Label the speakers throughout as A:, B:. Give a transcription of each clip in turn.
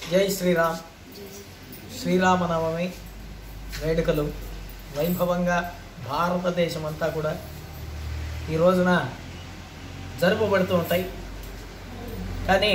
A: జై శ్రీరామ్ శ్రీరామనవమి వేడుకలు వైభవంగా భారతదేశం అంతా కూడా ఈ రోజున జరుపబడుతూ ఉంటాయి కానీ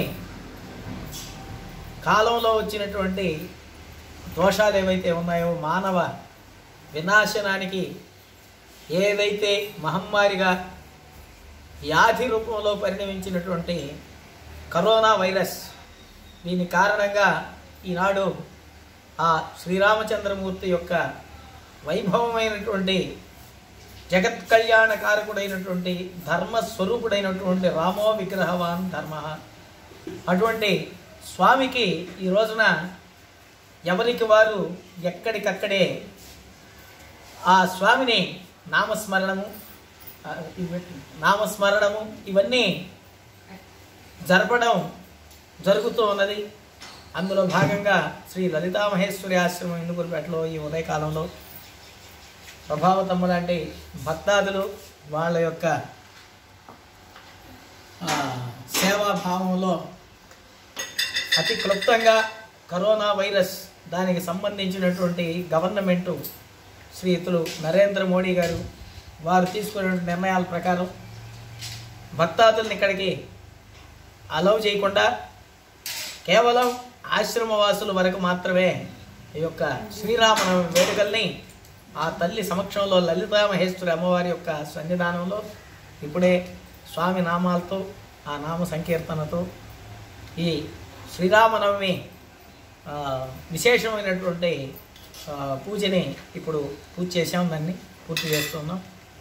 A: కాలంలో వచ్చినటువంటి దోషాలు ఏవైతే ఉన్నాయో మానవ వినాశనానికి ఏదైతే మహమ్మారిగా వ్యాధి రూపంలో పరిణమించినటువంటి కరోనా వైరస్ దీని కారణంగా ఈనాడు ఆ శ్రీరామచంద్రమూర్తి యొక్క వైభవమైనటువంటి జగత్ కళ్యాణకారకుడైనటువంటి ధర్మస్వరూపుడైనటువంటి రామో విగ్రహవాన్ ధర్మ అటువంటి స్వామికి ఈ రోజున ఎవరికి వారు ఎక్కడికక్కడే ఆ స్వామిని నామస్మరణము ఆ, ఇవి- నామస్మరణము ఇవన్నీ జరపడం జరుగుతూ ఉన్నది అందులో భాగంగా శ్రీ లలితా మహేశ్వరి ఆశ్రమం ఇందుకుపేటలో ఈ ఉదయకాలంలో ప్రభావతమ్మ లాంటి భక్తాదులు వాళ్ళ యొక్క ఆ, సేవాభావంలో అతి క్లుప్తంగా కరోనా వైరస్ దానికి సంబంధించినటువంటి గవర్నమెంటు శ్రీయుతులు నరేంద్ర మోడీ గారు వారు తీసుకున్న నిర్ణయాల ప్రకారం భక్తాదుల్ని ఇక్కడికి అలౌ చేయకుండా కేవలం ఆశ్రమవాసుల వరకు మాత్రమే ఈ యొక్క శ్రీరామనవమి వేడుకల్ని ఆ తల్లి సమక్షంలో లలితా మహేశ్వరి అమ్మవారి యొక్క సన్నిధానంలో ఇప్పుడే స్వామి నామాలతో ఆ నామ సంకీర్తనతో ఈ శ్రీరామనవమి ఆ, విశేషమైనటువంటి ఆ, పూజని ఇప్పుడు పూజ చేసాం దాన్ని పూర్తి చేస్తున్నాం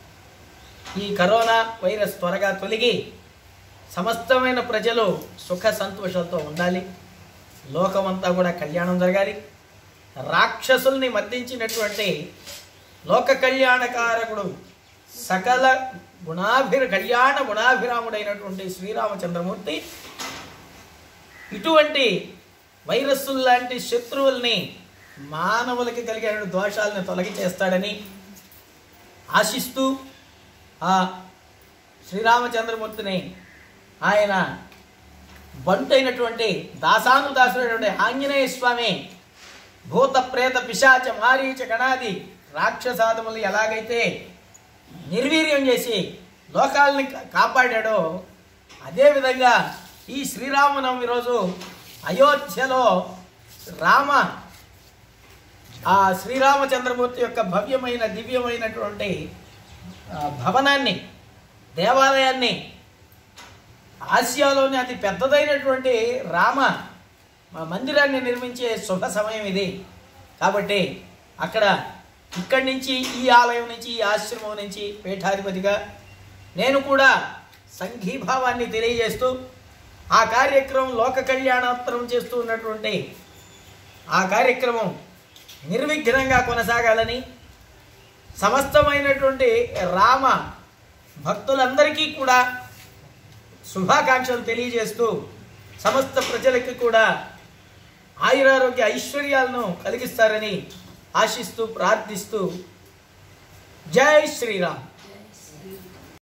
A: ఈ కరోనా వైరస్ త్వరగా తొలగి సమస్తమైన ప్రజలు సుఖ సంతోషాలతో ఉండాలి లోకమంతా కూడా కళ్యాణం జరగాలి రాక్షసుల్ని మర్దించినటువంటి లోక కళ్యాణకారకుడు సకల గుణాభిర కళ్యాణ గుణాభిరాముడైనటువంటి శ్రీరామచంద్రమూర్తి ఇటువంటి వైరస్సులు లాంటి శత్రువుల్ని మానవులకి కలిగే దోషాలను తొలగి చేస్తాడని ఆశిస్తూ ఆ శ్రీరామచంద్రమూర్తిని ఆయన బంటైనటువంటి దాసాను దాసుడైనటువంటి ఆంజనేయ స్వామి భూత ప్రేత పిశాచ మారీచ గణాది రాక్షసాదములు ఎలాగైతే నిర్వీర్యం చేసి లోకాలని కా- కాపాడాడో అదేవిధంగా ఈ శ్రీరామనవమి రోజు అయోధ్యలో రామ ఆ శ్రీరామచంద్రమూర్తి యొక్క భవ్యమైన దివ్యమైనటువంటి ఆ, భవనాన్ని దేవాలయాన్ని ఆసియాలోని అతి పెద్దదైనటువంటి రామ ఆ, మందిరాన్ని నిర్మించే శుభ సమయం ఇది కాబట్టి అక్కడ ఇక్కడి నుంచి ఈ ఆలయం నుంచి ఈ ఆశ్రమం నుంచి పీఠాధిపతిగా నేను కూడా సంఘీభావాన్ని తెలియజేస్తూ ఆ కార్యక్రమం లోక కళ్యాణోత్తరం చేస్తూ ఉన్నటువంటి ఆ కార్యక్రమం నిర్విఘ్నంగా కొనసాగాలని సమస్తమైనటువంటి రామ భక్తులందరికీ కూడా శుభాకాంక్షలు తెలియజేస్తూ సమస్త ప్రజలకి కూడా ఆయురారోగ్య ఐశ్వర్యాలను కలిగిస్తారని ఆశిస్తూ ప్రార్థిస్తూ జై శ్రీరామ్